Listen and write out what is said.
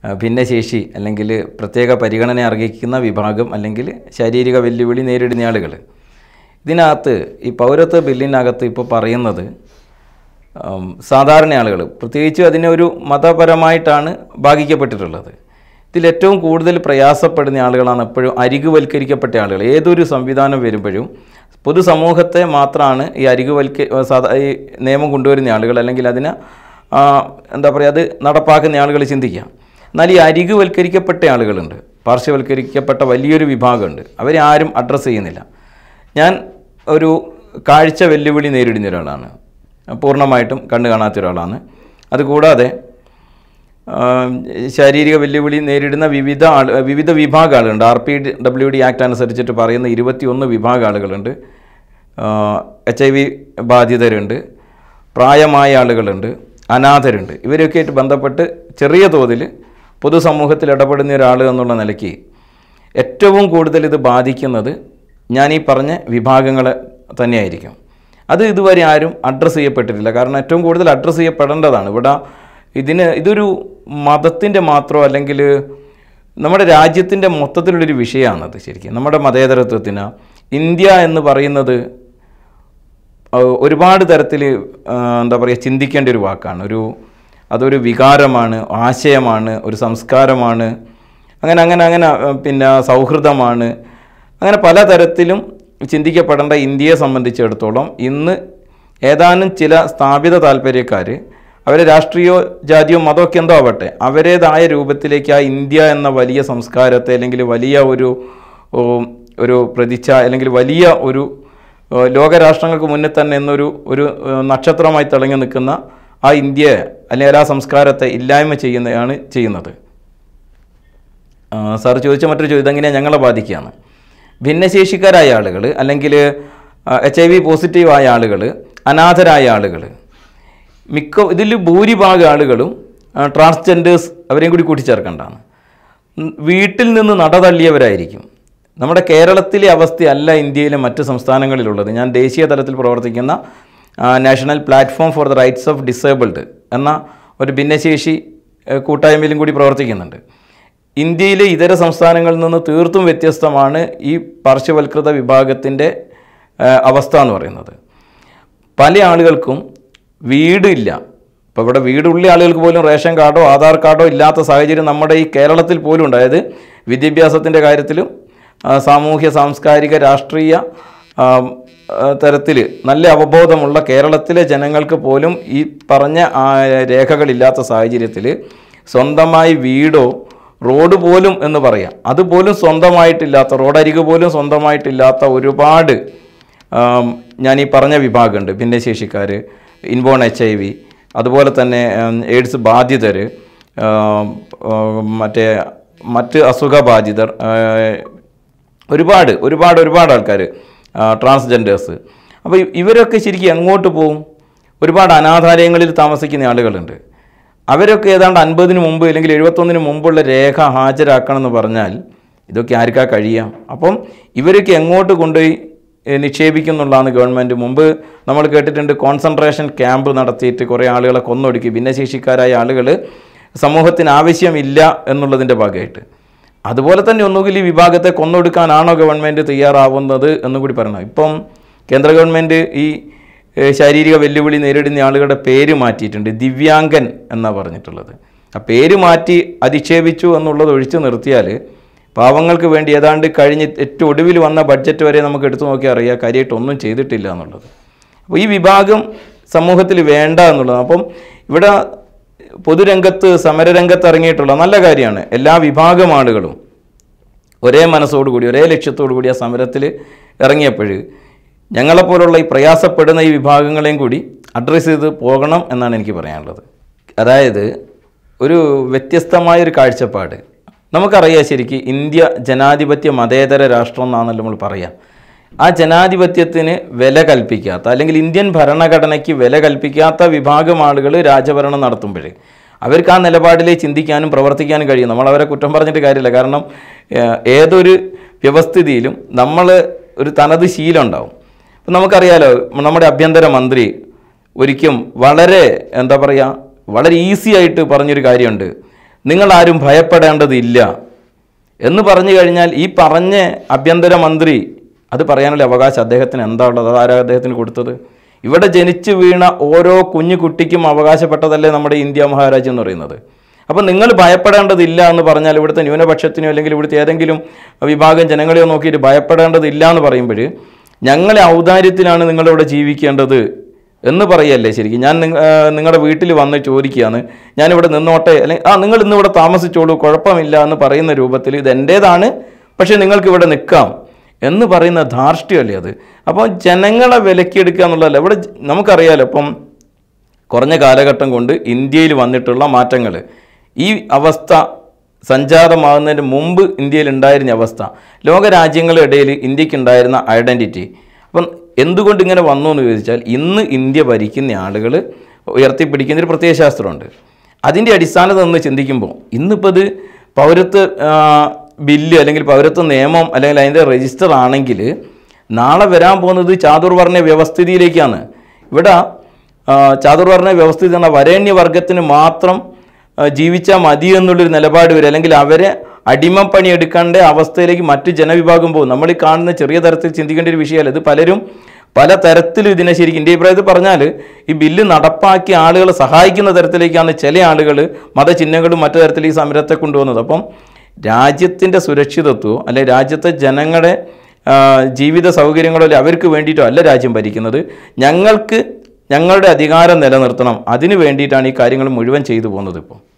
ആ, ഭിന്നശേഷി അല്ലെങ്കിൽ പ്രത്യേക പരിഗണന അർഹിക്കുന്ന വിഭാഗം അല്ലെങ്കിൽ ശാരീരിക വെല്ലുവിളി നേരിടുന്ന ആളുകൾ ഇതിനകത്ത് ഈ പൗരത്വ ബില്ലിനകത്ത് ഇപ്പോൾ പറയുന്നത് ഉം, സാധാരണ ആളുകൾ പ്രത്യേകിച്ച് അതിനെ ഒരു മതപരമായിട്ടാണ് ഭാഗിക്കപ്പെട്ടിട്ടുള്ളത് ഇതിൽ ഏറ്റവും കൂടുതൽ പ്രയാസപ്പെടുന്ന ആളുകളാണ് എപ്പോഴും അരികുവൽക്കരിക്കപ്പെട്ട ആളുകൾ ഏതൊരു സംവിധാനം വരുമ്പോഴും പൊതുസമൂഹത്തെ മാത്രമാണ് ഈ അരികുവൽക്ക സാധാ ഈ നിയമം കൊണ്ടുവരുന്ന ആളുകൾ അല്ലെങ്കിൽ അതിനെ ആ, എന്താ പറയുക അത് നടപ്പാക്കുന്ന ആളുകൾ ചിന്തിക്കുക എന്നാൽ ഈ അരികുവൽക്കരിക്കപ്പെട്ട ആളുകളുണ്ട് പാർശ്വവൽക്കരിക്കപ്പെട്ട വലിയൊരു വിഭാഗമുണ്ട് അവരെ ആരും അഡ്രസ്സ് ചെയ്യുന്നില്ല ഞാൻ ഒരു കാഴ്ച വെല്ലുവിളി നേരിടുന്ന ഒരാളാണ് പൂർണ്ണമായിട്ടും കണ്ണു കാണാത്ത ഒരാളാണ് അതുകൂടാതെ ആ, ശാരീരിക വെല്ലുവിളി നേരിടുന്ന വിവിധ ആൾ വിവിധ വിഭാഗ ആളുകളുണ്ട് R P W D act അനുസരിച്ചിട്ട് പറയുന്ന ഇരുപത്തിയൊന്ന് വിഭാഗ ആളുകളുണ്ട് എച്ച് ഐ വി ബാധിതരുണ്ട് പ്രായമായ ആളുകളുണ്ട് അനാഥരുണ്ട് ഇവരൊക്കെ ആയിട്ട് ബന്ധപ്പെട്ട് ചെറിയ തോതിൽ പൊതുസമൂഹത്തിൽ ഇടപെടുന്ന ഒരാൾ എന്നുള്ള നിലയ്ക്ക് ഏറ്റവും കൂടുതൽ ഇത് ബാധിക്കുന്നത് ഞാൻ ഈ പറഞ്ഞ വിഭാഗങ്ങളെ തന്നെയായിരിക്കും അത് ഇതുവരെ ആരും അഡ്രസ്സ് ചെയ്യപ്പെട്ടിട്ടില്ല കാരണം ഏറ്റവും കൂടുതൽ അഡ്രസ്സ് ചെയ്യപ്പെടേണ്ടതാണ് ഇവിടെ ഇതിന് ഇതൊരു മതത്തിൻ്റെ മാത്രമോ അല്ലെങ്കിൽ നമ്മുടെ രാജ്യത്തിൻ്റെ മൊത്തത്തിലുള്ളൊരു വിഷയമാണത് ശരിക്കും നമ്മുടെ മതേതരത്വത്തിന് ഇന്ത്യ എന്ന് പറയുന്നത് ആ, ഒരുപാട് തരത്തിൽ എന്താ പറയുക ചിന്തിക്കേണ്ട ഒരു വാക്കാണ് ഒരു അതൊരു വികാരമാണ് ആശയമാണ് ഒരു സംസ്കാരമാണ് അങ്ങനെ അങ്ങനെ അങ്ങനെ ആ, പിന്നെ സൗഹൃദമാണ് അങ്ങനെ പല തരത്തിലും ചിന്തിക്കപ്പെടേണ്ട ഇന്ത്യയെ സംബന്ധിച്ചിടത്തോളം ഇന്ന് ഏതാനും ചില സ്ഥാപിത താല്പര്യക്കാർ അവരെ രാഷ്ട്രീയോ ജാതിയോ മതമൊക്കെ എന്തോ ആവട്ടെ അവരേതായ രൂപത്തിലേക്ക് ആ ഇന്ത്യ എന്ന വലിയ സംസ്കാരത്തെ അല്ലെങ്കിൽ വലിയ ഒരു ഓ, ഒരു പ്രതിച്ഛ അല്ലെങ്കിൽ വലിയ ഒരു ഓ, ലോകരാഷ്ട്രങ്ങൾക്ക് മുന്നിൽ തന്നെ എന്നൊരു ഒരു ഏ, നക്ഷത്രമായി തിളങ്ങി നിൽക്കുന്ന ആ ഇന്ത്യയെ അല്ലെങ്കിൽ ആ സംസ്കാരത്തെ ഇല്ലായ്മ ചെയ്യുന്നതാണ് ചെയ്യുന്നത് ആ, സാർ ചോദിച്ച മറ്റൊരു ചോദ്യം എങ്ങനെയാണ് ഞങ്ങളെ ബാധിക്കുകയാണ് ഭിന്നശേഷിക്കാരായ ആളുകൾ അല്ലെങ്കിൽ എച്ച് ഐ വി പോസിറ്റീവായ ആളുകൾ അനാഥരായ ആളുകൾ മിക്ക ഇതിൽ ഭൂരിഭാഗം ആളുകളും ട്രാൻസ്ജെൻഡേഴ്സ് അവരെയും കൂടി കൂട്ടിച്ചേർക്കേണ്ടതാണ് ഉം, വീട്ടിൽ നിന്ന് നടതള്ളിയവരായിരിക്കും നമ്മുടെ കേരളത്തിലെ അവസ്ഥയല്ല ഇന്ത്യയിലെ മറ്റ് സംസ്ഥാനങ്ങളിലുള്ളത് ഞാൻ ദേശീയ തലത്തിൽ പ്രവർത്തിക്കുന്ന ആ, national platform for the rights of disabled എന്ന ഒരു ഭിന്നശേഷി ഏഹ്, കൂട്ടായ്മയിലും കൂടി പ്രവർത്തിക്കുന്നുണ്ട് ഇന്ത്യയിലെ ഇതര സംസ്ഥാനങ്ങളിൽ നിന്ന് തീർത്തും വ്യത്യസ്തമാണ് ഈ പാർശ്വവൽകൃത വിഭാഗത്തിൻ്റെ ഏഹ്, അവസ്ഥ എന്ന് പറയുന്നത് പല ആളുകൾക്കും വീടില്ല ഇപ്പോൾ ഇവിടെ വീടുള്ള ആളുകൾക്ക് പോലും റേഷൻ കാർഡോ ആധാർ കാർഡോ ഇല്ലാത്ത സാഹചര്യം നമ്മുടെ ഈ കേരളത്തിൽ പോലും ഉണ്ട് അതായത് വിദ്യാഭ്യാസത്തിൻ്റെ കാര്യത്തിലും ആ, സാമൂഹ്യ സാംസ്കാരിക രാഷ്ട്രീയ തരത്തിൽ നല്ല അവബോധമുള്ള കേരളത്തിലെ ജനങ്ങൾക്ക് പോലും ഈ പറഞ്ഞ ആ, രേഖകളില്ലാത്ത സാഹചര്യത്തിൽ സ്വന്തമായി വീടോ റോഡ് പോലും എന്ന് പറയാം അതുപോലും സ്വന്തമായിട്ടില്ലാത്ത റോഡരിക് പോലും സ്വന്തമായിട്ടില്ലാത്ത ഒരുപാട് ആം, ഞാൻ ഈ പറഞ്ഞ വിഭാഗമുണ്ട് ഭിന്നശേഷിക്കാർ ഇൻബോൺ എച്ച് ഐ വി അതുപോലെ തന്നെ ഉം, എയ്ഡ്സ് ബാധിതർ ആം, ആം, മറ്റേ മറ്റ് അസുഖബാധിതർ ആ, ഒരുപാട് ഒരുപാട് ഒരുപാട് ആൾക്കാർ ട്രാൻസ്ജെൻഡേഴ്സ് അപ്പോൾ ഇവരൊക്കെ ശരിക്കും എങ്ങോട്ട് പോകും ഒരുപാട് അനാഥാലയങ്ങളിൽ താമസിക്കുന്ന ആളുകളുണ്ട് അവരൊക്കെ ഏതാണ്ട് അൻപതിന് മുമ്പ് അല്ലെങ്കിൽ എഴുപത്തൊന്നിന് മുമ്പുള്ള രേഖ ഹാജരാക്കണം എന്ന് പറഞ്ഞാൽ ഇതൊക്കെ ആർക്കാ കഴിയാം അപ്പം ഇവരൊക്കെ എങ്ങോട്ട് കൊണ്ടുപോയി ഏഹ്, നിക്ഷേപിക്കുന്നുള്ളതാണ് ഗവൺമെൻറ് മുമ്പ് നമ്മൾ കേട്ടിട്ടുണ്ട് കോൺസെൻട്രേഷൻ ക്യാമ്പ് നടത്തിയിട്ട് കുറേ ആളുകളെ കൊന്നൊടുക്കി ഭിന്നശേഷിക്കാരായ ആളുകൾ സമൂഹത്തിന് ആവശ്യമില്ല എന്നുള്ളതിൻ്റെ ഭാഗമായിട്ട് അതുപോലെ തന്നെ ഒന്നുകിൽ ഈ വിഭാഗത്തെ കൊന്നൊടുക്കാനാണോ ഗവൺമെൻറ് തയ്യാറാവുന്നത് എന്നും കൂടി പറയണം ഇപ്പം കേന്ദ്ര ഗവൺമെൻറ് ഈ ഏഹ്, ശാരീരിക വെല്ലുവിളി നേരിടുന്ന ആളുകളുടെ പേര് മാറ്റിയിട്ടുണ്ട് ദിവ്യാംഗൻ എന്നാണ് പറഞ്ഞിട്ടുള്ളത് ആ പേര് മാറ്റി അധിക്ഷേപിച്ചു എന്നുള്ളത് ഒഴിച്ചു നിർത്തിയാൽ പാവങ്ങൾക്ക് വേണ്ടി ഏതാണ്ട് കഴിഞ്ഞ് ഏറ്റവും ഒടുവിൽ വന്ന ബഡ്ജറ്റ് വരെ നമുക്ക് എടുത്തു നോക്കി അറിയാം കാര്യമായിട്ട് ഒന്നും ചെയ്തിട്ടില്ല എന്നുള്ളത് അപ്പോൾ ഈ വിഭാഗം സമൂഹത്തിൽ വേണ്ട എന്നുള്ളത് അപ്പം ഇവിടെ പൊതുരംഗത്ത് സമരരംഗത്ത് ഇറങ്ങിയിട്ടുള്ള നല്ല കാര്യമാണ് എല്ലാ വിഭാഗം ആളുകളും ഒരേ മനസ്സോടുകൂടി ഒരേ ലക്ഷ്യത്തോടു കൂടി ആ സമരത്തിൽ ഇറങ്ങിയപ്പോൾ ഞങ്ങളെപ്പോലുള്ള ഈ പ്രയാസപ്പെടുന്ന ഈ വിഭാഗങ്ങളെയും കൂടി അഡ്രസ്സ് ചെയ്ത് പോകണം എന്നാണ് എനിക്ക് പറയാനുള്ളത് അതായത് ഒരു വ്യത്യസ്തമായൊരു കാഴ്ചപ്പാട് നമുക്കറിയാം ശരിക്കും ഇന്ത്യ ജനാധിപത്യ മതേതര രാഷ്ട്രം എന്നാണല്ലോ നമ്മൾ പറയാം ആ ജനാധിപത്യത്തിന് വില കൽപ്പിക്കാത്ത അല്ലെങ്കിൽ ഇന്ത്യൻ ഭരണഘടനയ്ക്ക് വില കൽപ്പിക്കാത്ത വിഭാഗം ആളുകൾ രാജഭരണം നടത്തുമ്പോൾ അവർക്ക് ആ നിലപാടിലേ ചിന്തിക്കാനും പ്രവർത്തിക്കാനും കഴിയും നമ്മൾ അവരെ കുറ്റം പറഞ്ഞിട്ട് കാര്യമില്ല കാരണം ഏഹ്, ഏതൊരു വ്യവസ്ഥിതിയിലും നമ്മൾ ഒരു തനത് ശീലം ഉണ്ടാവും ഇപ്പം നമുക്കറിയാലോ നമ്മുടെ ആഭ്യന്തര മന്ത്രി ഒരിക്കലും വളരെ എന്താ പറയുക വളരെ ഈസി ആയിട്ട് പറഞ്ഞൊരു കാര്യമുണ്ട് നിങ്ങളാരും ഭയപ്പെടേണ്ടതില്ല എന്ന് പറഞ്ഞു കഴിഞ്ഞാൽ ഈ പറഞ്ഞ ആഭ്യന്തരമന്ത്രി അത് പറയാനുള്ള അവകാശം അദ്ദേഹത്തിന് എന്താ ഉള്ളത് അതാരാ അദ്ദേഹത്തിന് കൊടുത്തത് ഇവിടെ ജനിച്ചു വീണ ഓരോ കുഞ്ഞു കുട്ടിക്കും അവകാശപ്പെട്ടതല്ലേ നമ്മുടെ ഇന്ത്യ മഹാരാജ്യം എന്ന് പറയുന്നത് അപ്പം നിങ്ങൾ ഭയപ്പെടേണ്ടതില്ല എന്ന് പറഞ്ഞാൽ ഇവിടുത്തെ ന്യൂനപക്ഷത്തിനോ അല്ലെങ്കിൽ ഇവിടുത്തെ ഏതെങ്കിലും വിഭാഗം ജനങ്ങളെയോ നോക്കിയിട്ട് ഭയപ്പെടേണ്ടതില്ല എന്ന് പറയുമ്പോൾ ഞങ്ങളെ ഔദാര്യത്തിലാണ് നിങ്ങളിവിടെ ജീവിക്കേണ്ടത് എന്ന് പറയല്ലേ ശരിക്കും ഞാൻ നിങ്ങ- ആ, നിങ്ങളുടെ വീട്ടിൽ വന്ന് ചോദിക്കുകയാണ് ഞാനിവിടെ നിന്നോട്ടെ അല്ലെങ്കിൽ ആ നിങ്ങൾ ഇന്ന് ഇവിടെ താമസിച്ചോളൂ കുഴപ്പമില്ല എന്ന് പറയുന്ന രൂപത്തിൽ ഇത് എൻ്റേതാണ് പക്ഷേ നിങ്ങൾക്ക് ഇവിടെ നിൽക്കാം എന്ന് പറയുന്ന ധാർഷ്ട്യമല്ലേ അത് അപ്പോൾ ജനങ്ങളെ വിലക്കിയെടുക്കുക എന്നുള്ളതല്ല ഇവിടെ ജ- നമുക്കറിയാലോ ഇപ്പം കുറഞ്ഞ കാലഘട്ടം കൊണ്ട് ഇന്ത്യയിൽ വന്നിട്ടുള്ള മാറ്റങ്ങൾ ഈ അവസ്ഥ സഞ്ജാതമാകുന്നതിന് മുമ്പ് ഇന്ത്യയിൽ ഉണ്ടായിരുന്ന അവസ്ഥ ലോകരാജ്യങ്ങളുടെ ഇടയിൽ ഇന്ത്യക്ക് ഉണ്ടായിരുന്ന ഐഡൻറ്റിറ്റി അപ്പം എന്തുകൊണ്ട് ഇങ്ങനെ വന്നു എന്ന് ചോദിച്ചാൽ ഇന്ന് ഇന്ത്യ ഭരിക്കുന്ന ആളുകൾ ഉയർത്തിപ്പിടിക്കുന്നൊരു പ്രത്യയശാസ്ത്രമുണ്ട് അതിൻ്റെ അടിസ്ഥാനത്തിൽ നിന്ന് ചിന്തിക്കുമ്പോൾ ഇന്നിപ്പോൾ ഇത് പൗരത്വ ആ, ബില്ല് അല്ലെങ്കിൽ പൗരത്വ നിയമം അല്ലെങ്കിൽ അതിൻ്റെ രജിസ്റ്റർ ആണെങ്കിൽ നാളെ വരാൻ പോകുന്നത് ചാതുർവർണ്ണ വ്യവസ്ഥിതിയിലേക്കാണ് ഇവിടെ ആ, ചാതുർവർണ്ണ വ്യവസ്ഥിതി എന്ന വരേണ്യവർഗത്തിന് മാത്രം ആ, ജീവിച്ചാൽ മതി എന്നുള്ളൊരു നിലപാട് വരും അല്ലെങ്കിൽ അവരെ അടിമപ്പണി എടുക്കേണ്ട അവസ്ഥയിലേക്ക് മറ്റു ജനവിഭാഗം പോകും നമ്മൾ ഈ കാണുന്ന ചെറിയ തരത്തിൽ ചിന്തിക്കേണ്ട ഒരു വിഷയമല്ല ഇത് പലരും പല തരത്തിലും ഇതിനെ ശരിക്കും എൻ്റെ അഭിപ്രായത്തിൽ പറഞ്ഞാൽ ഈ ബില്ല് നടപ്പാക്കി ആളുകളെ സഹായിക്കുന്ന തരത്തിലേക്കാണ് ചില ആളുകൾ മതചിഹ്നങ്ങളും മറ്റു തരത്തിൽ ഈ സമരത്തെ കൊണ്ടുവന്നത് അപ്പം രാജ്യത്തിൻ്റെ സുരക്ഷിതത്വമോ അല്ലെ രാജ്യത്തെ ജനങ്ങളുടെ ആ, ജീവിത സൗകര്യങ്ങളോ അല്ലെ അവർക്ക് വേണ്ടിയിട്ടോ അല്ല രാജ്യം ഭരിക്കുന്നത് ഞങ്ങൾക്ക് ഞങ്ങളുടെ അധികാരം നിലനിർത്തണം അതിന് വേണ്ടിയിട്ടാണ് ഈ കാര്യങ്ങൾ മുഴുവൻ ചെയ്തു പോകുന്നത് ഇപ്പോൾ